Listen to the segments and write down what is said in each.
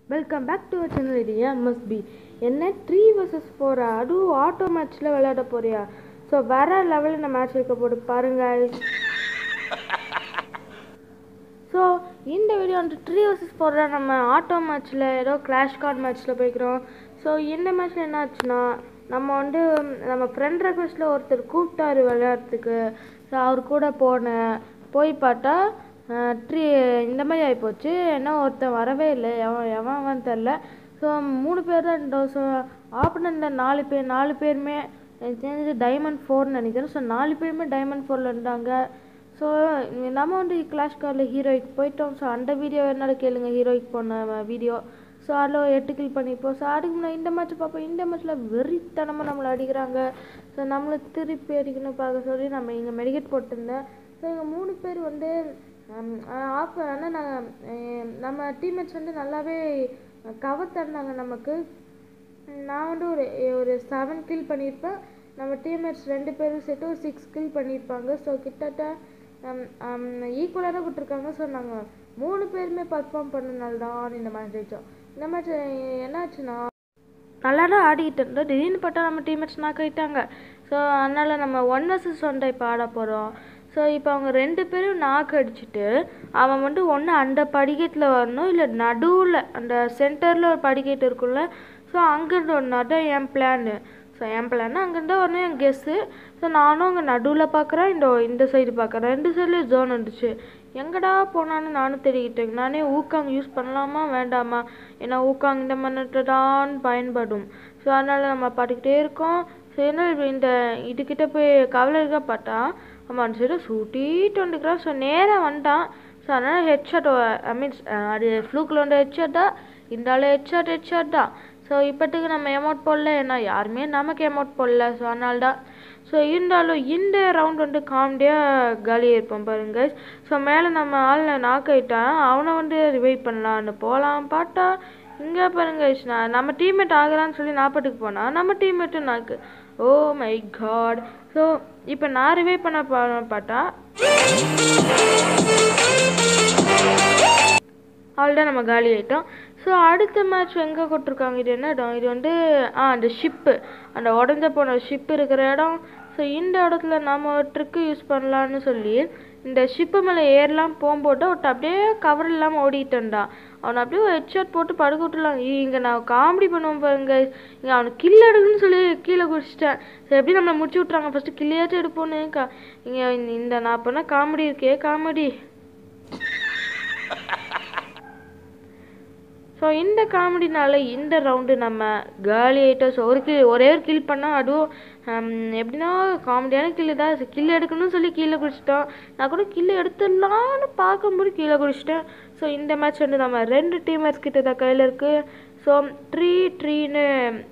Welcome back to channel இது MS P என்ன three versus ஃபோரா அதுவும் ஆட்டோ மேட்ச்சில் விளையாட போறியா ஸோ வேற லெவலில் இந்த மேட்ச் வைக்க போட்டு பாருங்க ஸோ இந்த வீடியோ வந்து த்ரீ வர்சஸ் ஃபோரில் நம்ம ஆட்டோ மேட்ச்சில் ஏதோ கிளாஷ் கார்டு மேட்ச்சில் போய்க்கிறோம் ஸோ இந்த மேட்ச்சில் என்ன ஆச்சுன்னா நம்ம வந்து நம்ம ஃப்ரெண்ட் ரெக்வஸ்ட்டில் ஒருத்தர் கூப்பிட்டாரு விளையாடுறதுக்கு ஸோ அவர் கூட போனேன் போய் பார்த்தா ட்ரீ இந்த மாதிரி ஆகிப்போச்சு ஏன்னா ஒருத்தன் வரவே இல்லை எவன் எவன் அவன் தெரில ஸோ மூணு பேர் தான் இருந்தோம் ஸோ ஆப்பனண்ட்டில் நாலு பேர் நாலு பேருமே எனக்கு தெரிஞ்சது டைமண்ட் ஃபோர்னு நினைக்கிறேன் ஸோ நாலு பேருமே டைமண்ட் ஃபோரில் இருந்தாங்க ஸோ நம்ம வந்து கிளாஷ் கார்டில் ஹீரோய்க்கு போயிட்டோம் ஸோ அந்த வீடியோ என்னால் கேளுங்க ஹீரோய்க்கு போன வீடியோ ஸோ அதில் எட்டு கில் பண்ணிப்போம் ஸோ அதுக்கு முன்னாடி இந்த மேட்ச் பார்ப்போம் இந்த மேட்ச்சில் வெறித்தனமாக நம்மளை அடிக்கிறாங்க ஸோ நம்மளை திருப்பி அடிக்கணும் பார்க்க சொல்லி நம்ம இங்கே மெடிக்கெட் போட்டிருந்தேன் ஸோ இங்கே மூணு பேர் வந்து ஆஃப் ஆனால் நாங்கள் நம்ம டீம்மேட்ஸ் வந்து நல்லாவே கவர் தந்தாங்க நமக்கு நான் வந்து ஒரு ஒரு செவன் கில் பண்ணியிருப்பேன் நம்ம டீம்மேட்ஸ் ரெண்டு பேரும் சேர்த்து ஒரு சிக்ஸ் கில் பண்ணியிருப்பாங்க ஸோ கிட்டத்தட்ட ஈக்குவலாக தான் கொடுத்துருக்காங்க ஸோ நாங்கள் மூணு பேருமே பர்ஃபார்ம் பண்ணனால தான் இந்த மேட்ச் ஜெயித்தோம் இந்த மேட்ச் என்னாச்சுன்னா நல்லா தான் ஆடிக்கிட்டு இருந்தோம் திடீர்னு பார்த்தா நம்ம டீம்மேட்ஸ் நாக் ஆகிட்டாங்க ஸோ அதனால் நம்ம ஒன் வர்சஸ் ஒன் டைப் ஆட போகிறோம் ஸோ இப்போ அவங்க ரெண்டு பேரும் நாக்கு அடிச்சுட்டு அவன் வந்து ஒன்று அந்த படிக்கட்டில் வரணும் இல்லை நடுவில் அந்த சென்டரில் ஒரு படிக்கட்டு இருக்குல்ல ஸோ அங்கேருந்து ஒன்று அதான் என் பிளானு ஸோ என் பிளான் அங்கேருந்து வரணும் என் கெஸ்ஸு ஸோ நானும் அங்கே நடுவில் பார்க்குறேன் இந்த இந்த சைடு பார்க்குறேன் ரெண்டு சைட்லேயும் ஜோன் வந்துச்சு எங்கடா போனான்னு நானும் தேடிக்கிட்டேன் நானே ஊக்காங் யூஸ் பண்ணலாமா வேண்டாமா ஏன்னா ஊக்காங் இந்த மண்ணிட்டு தான் பயன்படும் ஸோ அதனால் நம்ம பாட்டுக்கிட்டே இருக்கோம் ஸோ என்ன இந்த இதுக்கிட்ட போய் கவலை இருக்கா பார்த்தா அவன் அந்த சைடு சுட்டிட்டு வந்துக்கிறான் ஸோ நேராக வந்துட்டான் ஸோ அதனால் ஹெட்ஷாட் ஐ மீன்ஸ் அது ஃப்ளூக்கில் வந்து ஹெட்ஷாட் தான் இந்த ஆள் ஹெட்ஷாட் ஹெட்ஷாட் தான் ஸோ இப்போத்துக்கு நம்ம எமௌண்ட் போடல ஏன்னா யாருமே நமக்கு எமௌண்ட் போடல ஸோ அதனால தான் ஸோ இருந்தாலும் இந்த ரவுண்ட் வந்து காமெடியாக காலியாக இருப்போம் பாருங்க ஸோ மேலே நம்ம ஆளில் நாக் ஆகிட்டான் அவனை வந்து ரிவைவ் பண்ணலான்னு போகலாம் பார்த்தா இங்கே பாருங்க நான் நம்ம டீம்மேட் ஆகிறான்னு சொல்லி நாற்பட்டுக்கு போனால் நம்ம டீம்மேட்டும் நாக்கு ஓ மை காட் ஸோ இப்போ நான் ரிவைவ் பண்ண பார்த்தா அவ்வளோதான் நம்ம காலி ஆகிட்டோம் ஸோ அடுத்த மேட்ச் எங்கே கொடுத்துருக்காங்க இது என்ன இடம் இது வந்து ஆ அந்த ஷிப்பு அந்த உடஞ்ச போன ஷிப்பு இருக்கிற இடம் ஸோ இந்த இடத்துல நம்ம ட்ரிக்கு யூஸ் பண்ணலான்னு சொல்லி இந்த ஷிப்பு மேலே ஏறலாம் போகும்போது ஒருத்த அப்படியே கவர் இல்லாமல் ஓடிட்டேன்டா அவனை அப்படியே ஒரு ஹெட்ஷாட் போட்டு படுக்க விட்டுலாம் இங்கே நான் காமெடி பண்ணுவோம் பாருங்க இங்கே அவனுக்கு கில் எடுக்குன்னு சொல்லி கீழே குடிச்சிட்டேன் சரி எப்படி நம்மளை முடிச்சு விட்றாங்க ஃபஸ்ட்டு கில்லையாச்சும் எடுப்போன்னு கா இங்கே இந்த நான் பண்ணால் காமெடி இருக்கே காமெடி ஸோ இந்த காமெடினால இந்த ரவுண்டு நம்ம காலி ஆகிட்டோம் ஸோ ஒரு கில் ஒரே ஒரு கில் பண்ணால் அதுவும் எப்படின்னா காமெடியான கில்லு தான் கில் எடுக்கணும்னு சொல்லி கீழே குடிச்சிட்டோம் நான் கூட கில்லு எடுத்துடலான்னு பார்க்கும்போது கீழே குடிச்சிட்டேன் ஸோ இந்த மேட்ச் வந்து நம்ம ரெண்டு டீமர்ஸ் கிட்ட தான் கையில் இருக்குது ஸோ த்ரீ த்ரீன்னு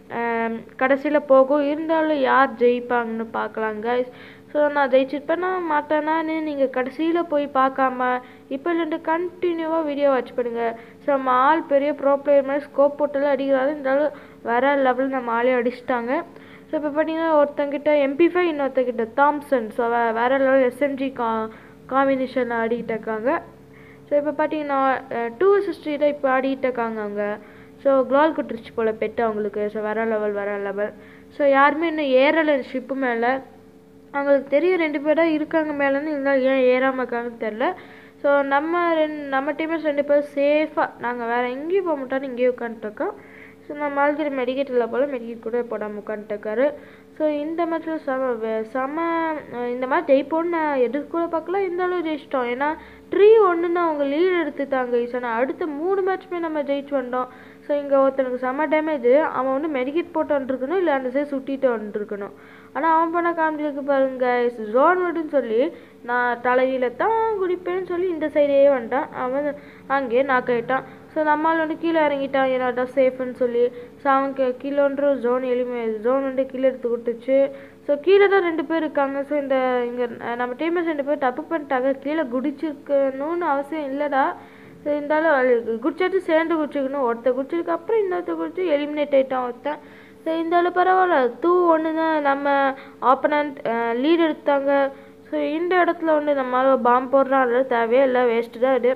கடைசியில் போகும் இருந்தாலும் யார் ஜெயிப்பாங்கன்னு பார்க்கலாம் கைஸ் ஸோ நான் ஜெயிச்சிருப்பேன்னா மாட்டேனான்னு நீங்கள் கடைசியில் போய் பார்க்காம இப்போலேருந்து கண்டினியூவாக வீடியோ வாட்ச் பண்ணுங்கள் ஸோ நம்ம ஆள் பெரிய ப்ரோ பிளேயர் மாதிரி ஸ்கோப் போட்டெல்லாம் அடிக்கிறாரு இருந்தாலும் வேற லெவல் நம்ம ஆளே அடிச்சிட்டாங்க ஸோ இப்போ பார்த்தீங்கன்னா ஒருத்தங்கிட்ட எம்பி ஃபைவ் இன்னொருத்தங்கிட்ட தாம்சன் ஸோ வே வேறு லெவல் எஸ்எம்ஜி கா காம்பினேஷனில் ஆடிக்கிட்டு இருக்காங்க ஸோ இப்போ பார்த்தீங்கன்னா டூ சிக்ஸ்டியில் இப்போ ஆடிக்கிட்டு இருக்காங்க அவங்க ஸோ க்ளால் குட்டுருச்சு போல் பெட்டு அவங்களுக்கு ஸோ வேற லெவல் வேற லெவல் ஸோ யாருமே இன்னும் ஏறலை ஷிப்பு மேலே அவங்களுக்கு தெரியும் ரெண்டு பேராக இருக்காங்க மேலேன்னு இருந்தாலும் ஏன் ஏறாமல் இருக்காங்கன்னு தெரில ஸோ நம்ம ரெண்டு நம்ம டீமர்ஸ் ரெண்டு பேரும் சேஃபாக நாங்கள் வேறு எங்கேயும் போக மாட்டோம்னு இங்கேயே உட்காந்துட்ருக்கோம் ஸோ நம்ம ஆல்ரெடி மெடிக்கேட் இல்லை போல் மெடிக்கேட் கூட போடாமல் உட்காந்துட்டுருக்காரு ஸோ இந்த மேட்ச்சில் செம செம இந்த மாதிரி ஜெயிப்போன்னு நான் எதுக்கு கூட பார்க்கல இந்த அளவு ஜெயிச்சிட்டோம் ஏன்னா த்ரீ ஒன்றுன்னு அவங்க லீட் எடுத்துட்டாங்க ஸோ நான் அடுத்த மூணு மேட்ச்சுமே நம்ம ஜெயிச்சு வந்தோம் ஸோ இங்கே ஒருத்தனுக்கு செம்ம டேமேஜ் அவன் வந்து மெடிக்கேட் போட்டு வந்துருக்கணும் இல்லை அந்த சைடு சுட்டிட்டு வந்துருக்கணும் ஆனால் அவன் பண்ண காமெடிக்கு பாருங்க ஜோன் விடுன்னு சொல்லி நான் தலையில தான் குடிப்பேன்னு சொல்லி இந்த சைடே வந்துட்டான் அவன் அங்கேயே நாக் ஆகிட்டான் ஸோ நம்மால் வந்து கீழே இறங்கிட்டான் ஏன்னா தான் சேஃப்னு சொல்லி ஸோ அவனுக்கு கீழேன்ற ஜோன் எளிமை ஜோன் வந்து கீழே எடுத்து கொடுத்துச்சு ஸோ கீழே தான் ரெண்டு பேர் இருக்காங்க ஸோ இந்த இங்கே நம்ம டீமர்ஸ் ரெண்டு பேர் தப்பு பண்ணிட்டாங்க கீழே குடிச்சிருக்கணும்னு அவசியம் இல்லைடா ஸோ இருந்தாலும் குடிச்சாச்சு சேர்ந்து குடிச்சிக்கணும் ஒருத்தர் குடிச்சதுக்கு அப்புறம் இன்னொருத்தர் குடிச்சு எலிமினேட் ஆகிட்டான் ஒருத்தன் ஸோ இருந்தாலும் பரவாயில்ல டூ ஒன்று தான் நம்ம ஆப்பனண்ட் லீட் எடுத்தாங்க ஸோ இந்த இடத்துல வந்து நம்மளால் பாம்பு போடுறோம் அதெல்லாம் தேவையே இல்லை வேஸ்ட்டு தான் இது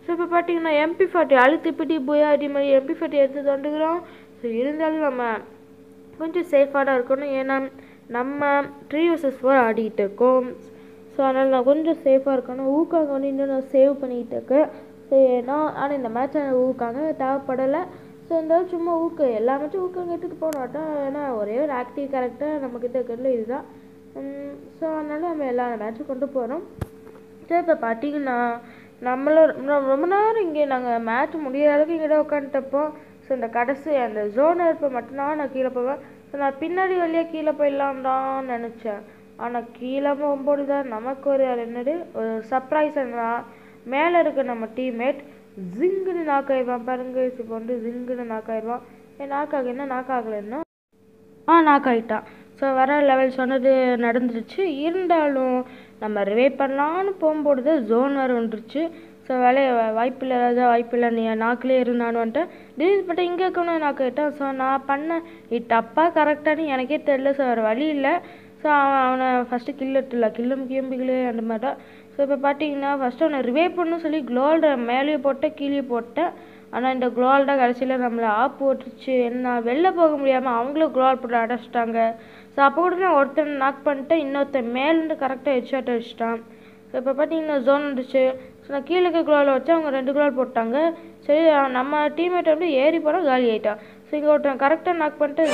ஸோ இப்போ பார்த்தீங்கன்னா எம்பி ஃபார்ட்டி அழுத்திப்பிட்டி புயாடி மாதிரி எம்பி ஃபார்ட்டி எடுத்து வந்துக்கிறோம் ஸோ இருந்தாலும் நம்ம கொஞ்சம் சேஃபாக தான் இருக்கணும் ஏன்னா நம்ம த்ரீ வர்சஸ் ஃபோர் ஆடிக்கிட்டு இருக்கோம் ஸோ அதனால் நான் கொஞ்சம் சேஃபாக இருக்கணும் ஊக்காங்க வந்து இன்னும் நான் சேவ் பண்ணிக்கிட்டு இருக்கேன் ஸோ ஏன்னா ஆனால் இந்த மேட்ச் எனக்கு ஊக்காங்க தேவைப்படலை ஸோ இருந்தாலும் சும்மா ஊக்கு எல்லா மேட்சும் ஊக்காங்க எடுத்துகிட்டு போனோம் ஏன்னா ஒரே ஒரு ஆக்டிவ் கேரக்டர் நம்மக்கிட்ட இருக்கிறதுல இதுதான் ஸோ அதனால் நம்ம எல்லா மேட்சும் கொண்டு போகிறோம் ஸோ இப்போ பார்த்தீங்கன்னா நம்மளும் ரொம்ப- ரொம்ப நேரம் இங்கே நாங்கள் மேட்ச் முடியிற அளவுக்கு இங்கே உட்காந்துட்டப்போம் ஸோ இந்த கடைசி அந்த ஜோன் இருப்ப மட்டும்தான் நான் கீழே போவேன் ஸோ நான் பின்னாடி வழியாக கீழே போயிடலாம் தான் நினச்சேன் ஆனால் கீழே போகும்போது தான் நமக்கு ஒரு அது என்னது ஒரு சர்ப்ரைஸ் என்ன மேலே இருக்க நம்ம டீம்மேட் ஜிங்குன்னு நாக் ஆயிடுவான் பாருங்க இப்போ வந்து ஜிங்குன்னு நாக் ஆயிடுவான் ஏன் நாக் ஆக என்ன நாக் ஆகலைன்னா ஆ நாக் ஆகிட்டான் ஸோ வர லெவல் சொன்னது நடந்துருச்சு இருந்தாலும் நம்ம ரிவே பண்ணலான்னு போகும்போது ஜோன் வேறு வந்துருச்சு ஸோ வேலையை வாய்ப்பில்லை ராஜா வாய்ப்பில்லை நீ நாக்கிலே இருந்தான்னு வந்துட்டேன் திடீர்னு பட்ட இங்கே இருக்கணும் நாக்கு ஆகிட்டான் ஸோ நான் பண்ண இது தப்பாக கரெக்டானு எனக்கே தெரில ஸோ வேறு வழி இல்லை ஸோ அவன் அவனை ஃபஸ்ட்டு கில் எடுத்துல கில்லும் கிம்பிகளே அந்த மாதிரி தான் ஸோ இப்போ பார்த்தீங்கன்னா ஃபஸ்ட்டு அவனை ரிவே பண்ணணும் சொல்லி க்ளோல்ட மேலேயே போட்டேன் கீழே போட்டேன் ஆனால் இந்த குளோல் தான் கடைசியில் நம்மளை ஆப் போட்டுருச்சு என்ன வெளில போக முடியாமல் அவங்களும் குளோல் போட்டு அடைச்சிட்டாங்க ஸோ அப்போ கூட நான் ஒருத்தன் நாக் பண்ணிட்டேன் இன்னொருத்தன் மேலேருந்து கரெக்டாக ஹெட்ஷாட் அடிச்சிட்டான் ஸோ இப்போ பார்த்தீங்கன்னா ஜோன் வந்துச்சு ஸோ நான் கீழே இருக்க குளோவில் வச்சு அவங்க ரெண்டு குளோல் போட்டாங்க சரி அவன் நம்ம டீம்மேட் வந்து ஏறி போனால் காலி ஆயிட்டான் ஸோ இங்கே ஒருத்தன் கரெக்டாக நாக் பண்ணிட்டு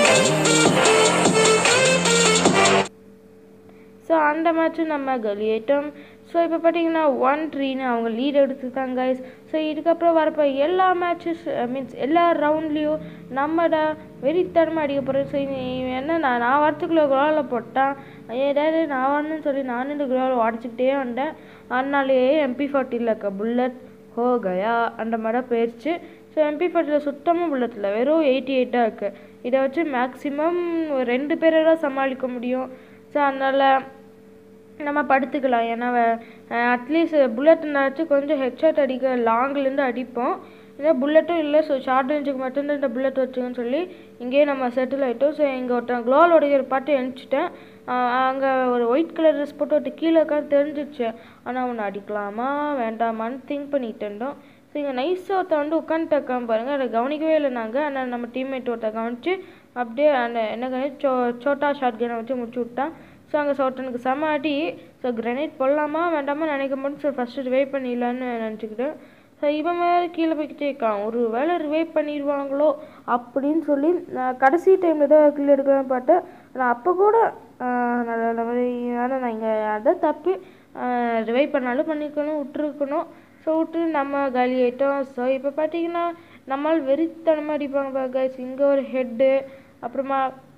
ஸோ அந்த மேட்ச்சும் நம்ம கலியேட்டோம் ஸோ இப்போ பார்த்தீங்கன்னா ஒன் த்ரீன்னு அவங்க லீட் எடுத்துட்டாங்க கைஸ் ஸோ இதுக்கப்புறம் வரப்போ எல்லா மேட்சஸ் மீன்ஸ் எல்லா ரவுண்ட்லேயும் நம்மட வெறித்தனமாக அடிக்க போகிறோம் ஸோ என்ன நான் நான் வரத்துக்குள்ள குளோவில் போட்டான் ஏதாவது நான் வரணும்னு சொல்லி நானும் இந்த குளோவில் உடச்சிக்கிட்டே வந்தேன் அதனாலேயே எம்பி ஃபார்ட்டியில் இருக்க புல்லட் ஹோ கயா அந்த மாதிரி தான் போயிடுச்சு ஸோ எம்பி ஃபார்ட்டியில் சுத்தமாக புல்லட் இல்லை வெறும் எயிட்டி எயிட்டாக இருக்குது இதை வச்சு மேக்ஸிமம் ரெண்டு பேரை தான் சமாளிக்க முடியும் ஸோ அதனால் நம்ம படுத்துக்கலாம் ஏன்னா அட்லீஸ்ட் புல்லட் இருந்தாச்சும் கொஞ்சம் ஹெட்ஷாட் அடிக்க லாங்லேருந்து அடிப்போம் இல்லை புல்லட்டும் இல்லை ஸோ ஷார்ட் ரேஞ்சுக்கு மட்டும்தான் இந்த புல்லட் வச்சுக்கன்னு சொல்லி இங்கேயே நம்ம செட்டில் ஆகிட்டோம் ஸோ இங்கே ஒருத்தன் க்ளோல் உடைக்கிற பாட்டு எழுச்சிட்டேன் அங்கே ஒரு ஒயிட் கலர் ட்ரெஸ் போட்டு ஒருத்தர் கீழே உட்காந்து தெரிஞ்சிச்சு ஆனால் அவனை அடிக்கலாமா வேண்டாமான்னு திங்க் பண்ணிட்டு இருந்தோம் ஸோ இங்கே நைஸாக ஒருத்தன் வந்து உட்காந்துட்டு இருக்கான் பாருங்கள் அதை கவனிக்கவே இல்லை நாங்கள் ஆனால் நம்ம டீம்மேட் ஒருத்தர் கவனிச்சு அப்படியே அந்த என்ன கவனிச்சு சோ சோட்டா ஷார்ட் கனை வச்சு முடிச்சு விட்டான் ஸோ அங்கே ஒருத்தனுக்கு செம அடி ஸோ கிரனைட் போடலாமா வேண்டாமா நினைக்க மாட்டேன் ஸோ ஃபஸ்ட்டு ரிவைவ் பண்ணிடலான்னு நினச்சிக்கிட்டேன் ஸோ இவன் வேறு கீழே போய்கிட்டே இருக்கான் ஒரு வேளை ரிவைவ் பண்ணிடுவாங்களோ அப்படின்னு சொல்லி நான் கடைசி டைமில் தான் கீழே எடுக்கலாம்னு பார்த்தேன் நான் அப்போ கூட ஆஹ், நல்ல நல்ல ஆனால் நான் இங்கே அதான் தப்பு ரிவைவ் பண்ணாலும் பண்ணியிருக்கணும் விட்டுருக்கணும் ஸோ விட்டு நம்ம காலி ஆயிட்டோம் ஸோ இப்போ பார்த்தீங்கன்னா நம்மால் வெறித்தனமாக அடிப்பாங்க கைஸ் இங்கே ஒரு ஹெட்டு அப்புறமா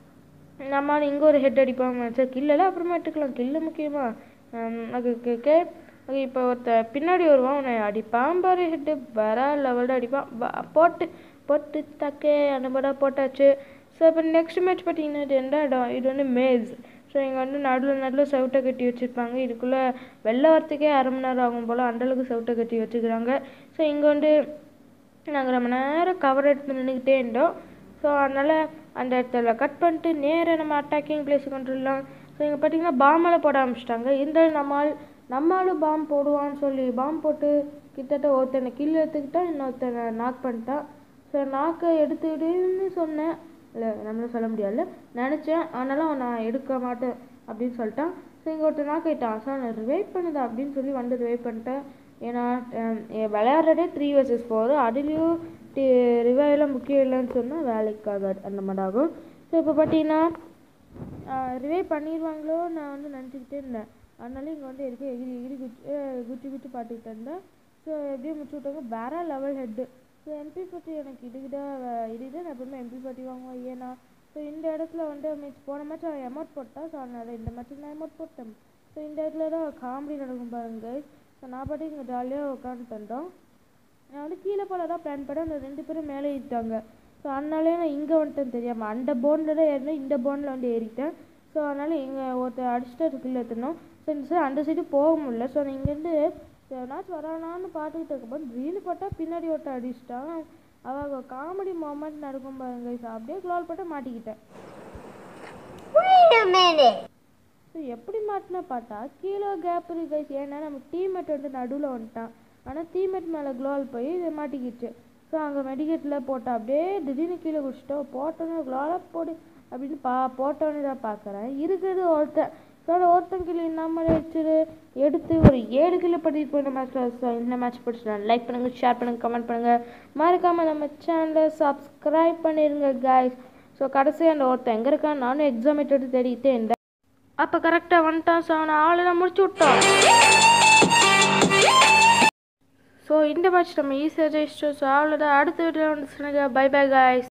நம்ம இங்கே ஒரு ஹெட் அடிப்பாங்க சரி கில்லல அப்புறமா எடுத்துக்கலாம் கில்லு முக்கியமா அது கே ஓகே இப்போ ஒருத்த பின்னாடி வருவான் அவனை அடிப்பான் பாரு ஹெட்டு வர லெவலில் அடிப்பான் ப- போட்டு போட்டு தக்கே அந்த மாதிரி போட்டாச்சு ஸோ இப்போ நெக்ஸ்ட் மேட்ச் பார்த்தீங்கன்னா இது எந்த இடம் இது வந்து மேஸ் ஸோ இங்கே வந்து நடுவில் நடுவில் செவட்டை கட்டி வச்சுருப்பாங்க இதுக்குள்ளே வெளில வரத்துக்கே அரை மணி நேரம் ஆகும் போல் அந்தளவுக்கு செவட்டை கட்டி வச்சுக்கிறாங்க ஸோ இங்கே வந்து நாங்கள் ரொம்ப நேரம் கவர் எடுத்து நின்றுக்கிட்டே இருந்தோம் ஸோ அதனால் அந்த இடத்துல கட் பண்ணிட்டு நேராக நம்ம அட்டாக்கிங் பிளேஸுக்கு வந்துடலாம் ஸோ இங்கே பார்த்தீங்கன்னா பாமெல்லாம் போட ஆரம்பிச்சிட்டாங்க இருந்தாலும் நம்மால் நம்மளும் பாம் போடுவான்னு சொல்லி பாம் போட்டு கிட்டத்தட்ட ஒருத்தனை கில் எடுத்துக்கிட்டான் இன்னொருத்தனை நாக் பண்ணிட்டான் ஸோ நாக்கை எடுத்துக்கிட்டுன்னு சொன்னேன் இல்லை நம்மளும் சொல்ல முடியாதுல்ல நினச்சேன் ஆனாலும் நான் எடுக்க மாட்டேன் அப்படின்னு சொல்லிட்டான் ஸோ இங்கே ஒருத்தர் நாக் ஆயிட்டான் ஸோ நான் ரிவைவ் பண்ணுது அப்படின்னு சொல்லி வந்து ரிவைவ் பண்ணிட்டேன் ஏன்னா அஹ், எ- விளையாடுறதே த்ரீ வர்சஸ் ஃபோர் அதுலேயும் ரிவைவ்லாம் முக்கியம் இல்லைன்னு சொன்னால் வேலைக்கு ஆகாது அந்த மாதிரி ஆகும் ஸோ இப்போ பார்த்தீங்கன்னா ரிவைவ் பண்ணிடுவாங்களோ நான் வந்து நினச்சிக்கிட்டே இருந்தேன் அதனால இங்கே வந்து எதுக்கு எகிரி எகிரி குச்சி அஹ், குச்சி குச்சி பார்த்துக்கிட்டு இருந்தேன் ஸோ எப்படியும் முடிச்சு விட்டாங்க வேற லெவல் ஹெட்டு ஸோ எம்பி பற்றி எனக்கு இதுக்கிட்ட இதுதான் நான் எப்பவுமே எம்பி பற்றி வாங்குவேன் ஏன்னா ஸோ இந்த இடத்துல வந்து மீன்ஸ் போன மேட்ச் அவன் எமௌண்ட் போட்டான் ஸோ அதனால் இந்த மேட்ச் நான் எமௌண்ட் போட்டேன் ஸோ இந்த இடத்துல தான் காமெடி நடக்கும் பாருங்க ஸோ நான் பாட்டு இங்கே ஜாலியாக உட்காந்துட்டு இருந்தோம் நான் வந்து கீழே போல தான் பிளான் பண்ணேன் அந்த ரெண்டு பேரும் மேலே ஏறிட்டாங்க ஸோ அதனாலே நான் இங்கே வந்துட்டேன் தெரியாமல் அந்த போனில் தான் ஏறினேன் இந்த போனில் வந்து ஏறிட்டேன் ஸோ அதனால் இங்கே ஒருத்தர் அடிச்சுட்டு கீழே ஏற்றணும் ஸோ இந்த சைடு அந்த சைடு போக முடியல ஸோ நான் இங்கேருந்து எவனாச்சும் வரானான்னு பார்த்துக்கிட்டு இருக்கப்போ ட்ரீனு பார்த்தா பின்னாடி ஒருத்தன் அடிச்சிட்டான் அவங்க காமெடி மொமெண்ட் நடக்கும் பாருங்க ஸோ அப்படியே க்ளோல் போட்டு மாட்டிக்கிட்டேன் Wait a minute. ஸோ எப்படி மாட்டினா பார்த்தா கீழே கேப் இருக்கு guys. ஏன்னா நம்ம டீம்மேட் வந்து நடுவில் வந்துட்டான் ஆனால் தீமெட் மேலே க்ளோவால் போய் இது மாட்டிக்கிச்சு ஸோ அங்கே மெடிக்கெட்டில் போட்டேன் அப்படியே திடீர்னு கீழே குடிச்சிட்டோம் போட்டோன்னே க்ளோவால் போடு அப்படின்னு பா போட்டோன்னே தான் பார்க்குறேன் இருக்கிறது ஒருத்தன் ஸோ அந்த ஒருத்தன் கிளி நம்மளை வச்சுரு எடுத்து ஒரு ஏழு கிலோ படிட்டு போய் இந்த மேட்ச்சில் ஸோ இந்த மேட்ச் பிடிச்சினா லைக் பண்ணுங்கள் ஷேர் பண்ணுங்கள் கமெண்ட் பண்ணுங்கள் மறக்காமல் நம்ம சேனலை சப்ஸ்கிரைப் பண்ணிடுங்க guys ஸோ கடைசி அந்த ஒருத்தன் எங்கே இருக்கான் நானும் எக்ஸாம் எடுத்து தேடிக்கிட்டே இருந்தேன் அப்போ கரெக்டாக வந்துட்டான் ஸோ அவனை ஆளெல்லாம் முடிச்சு விட்டான் ஸோ இந்த மேட்ச் நம்ம ஈஸியாக ஜெயிச்சிட்டோம் ஸோ அவ்வளோதான் அடுத்த வீடியோ வந்து சொல்லுங்கள் பை பை guys